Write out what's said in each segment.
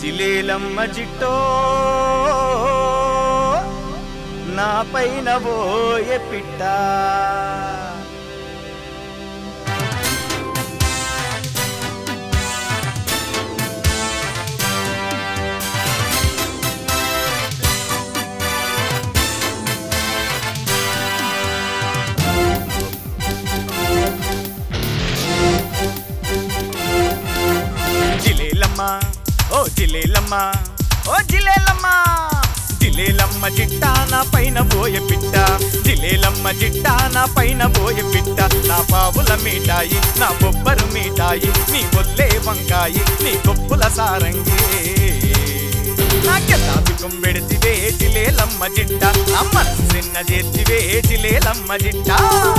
జిలేలమ్మ జిట్టో నా పైన పోయే పిట్ట జిలేలమ్మ ఓ జిలేలమ్మ ఓ జిలేలమ్మ జిలేలమ్మ జిట్టా నా పైన పోయే పిట్ట జిలేలమ్మ జిట్టా నా పైన పోయే పిట్ట నా పావుల మీటాయి నా బొబ్బరు మీటాయి నీ ఒల్లే వంకాయి నీ కొప్పుల సారంగి నాకెంత దుఃఖం పెడితివే జిలేలమ్మ జిట్ట నా మనసు చిన్న చేతివే జిలేలమ్మ జిట్టా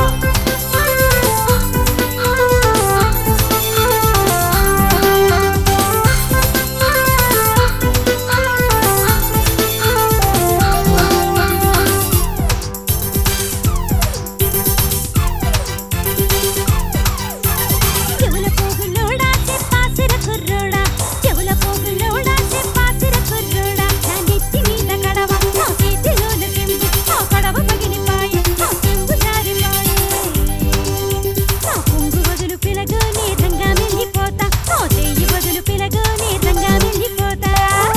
చెవుల పోగులోడా చెప్పాసిర కుర్రోడా చెవుల పోగులోడా చెప్పాసిర కుర్రోడా నా నెత్తి మీద కడవ నా చేతిలోన చెంబు నా కడవ పగిలిపాయే నా చెంబు జారిపాయే నా పొంగు బదులు పిలగు నీ రంగా వెళ్ళిపోతా నా చెయ్యి బదులు పిలగు నీ రంగా వెళ్ళిపోతా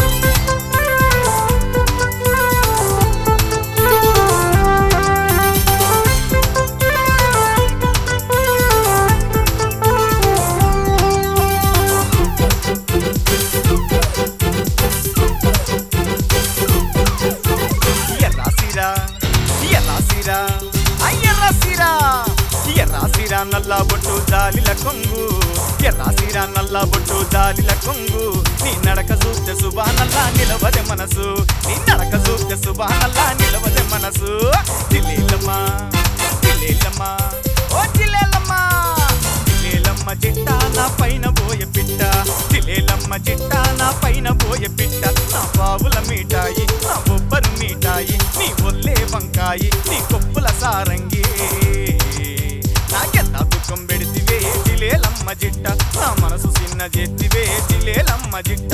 ఎర్రాసిరా ఎర్రాసిరా అయ్యర్రాసిరా ఎర్రాసిరా నల్ల బొట్టు జాలిల కొంగు ఎర్రాసిరా నల్ల బొట్టు జాలిల కొంగు నీ నడక చూస్తే సుబానల్లా నిలవదే మనసు నీ నడక చూస్తే సుబానల్లా నిలవదే మనసు జిల్లేలమ్మా జిల్లేలమ్మా ఓ జిల్లేలమ్మా జిలేలమ్మ చిట్ట నా పైన పోయే పిట్ట జిలేలమ్మ చిట్ట నా పైన పోయే పిట్ట నా పావుల మీటాయి నా బొబ్బరు మీటాయి నీ ఒల్లే వంకాయి నీ కొప్పుల సారంగి నాకెంత దుఃఖం పెడితివే జిలేలమ్మ జిట్ట నా మనసు చిన్న చేతివే జిలేలమ్మ జిట్ట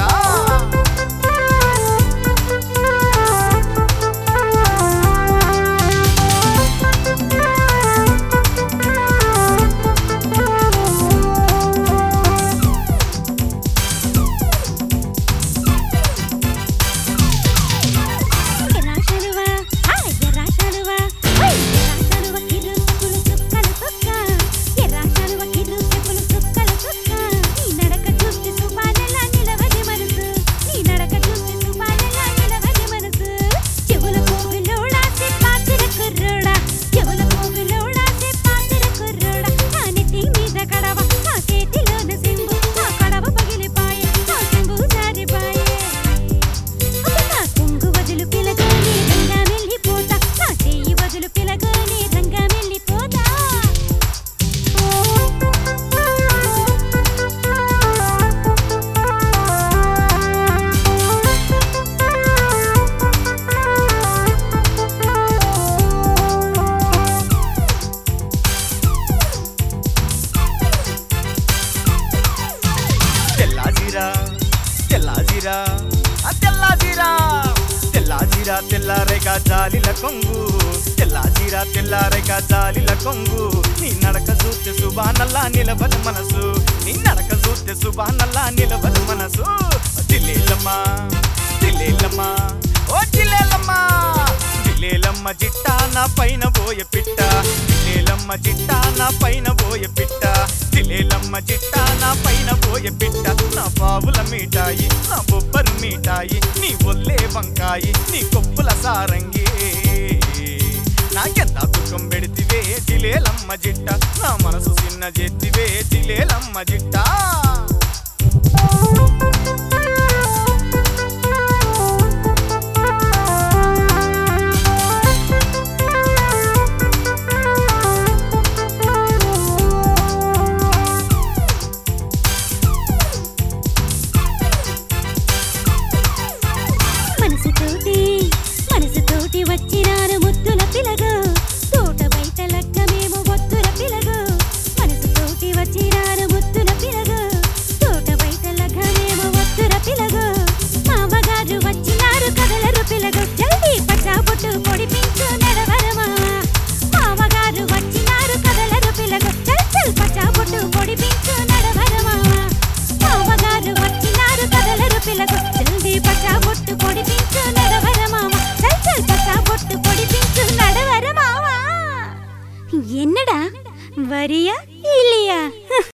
ఎరాశలువా ఆ ఎరాశలువా ఓయ్ ఎరాశలువా కిరు చెప్పులు చుక్కలు చుక్క ఎరాశలువా కిరు చెప్పులు చుక్కలు చుక్క నీ నడక చూస్తే సుబానలా నిలవది మనసు నీ నడక చూస్తే సుబానలా నిలవది మనసు చెవుల పోగులోడా చెప్పాసిర కుర్రోడా చెవుల పోగులోడా చెప్పాసిర కుర్రోడా నా నెత్తి మీద కడవ నా చేతిలోన సింబు నా కడవ పగిలిపాయే నా సింబు జారిపాయే నా కొంగు వదులు పిలగానే రంగా వెళ్ళిపోతా నా చెయ్యి వదులు పిలగానే రంగా వెళ్ళిపోతా తెల్లాజీరా తెల్లాజీరా ఆ తెల్లాజీరా తెల్లాజీరా తెల్లారేగా జాలిల కొంగు తెల్లాజీరా తెల్లారేగా జాలిల కొంగు నీ నడక చూస్తే సుబానల్లా నిలబదు మనసు నీ నడక చూస్తే సుబానల్లా నిలబదు మనసు జిల్లేలమ్మా జిల్లేలమ్మా ఓ జిల్లేలమ్మా జిల్లేలమ్మ జిట్టా నా పైన పోయే పిట్ట జిల్లేలమ్మ జిట్టా నా పైన పోయే పిట్ట జిలేలమ్మ జిట్టా నా పైన పోయే పిట్ట నా పావుల మీటాయి నా బొబ్బరు మీటాయి నీ ఒల్లే వంకాయి నీ కొప్పుల సారంగి నాకెంత దుఃఖం పెడితివే జిలేలమ్మ జిట్ట నా మనసు చిన్న చేతివే జిలేలమ్మ జిట్టా మనసుతోటి మనసుతోటి వచ్చినాను ముద్దుల పిలగు తోట బయట లగ్గమేమో వద్దుల పిలగు మనసుతోటి వచ్చినాను ముద్దుల పిలగు என்னடா வரியா இல்லையா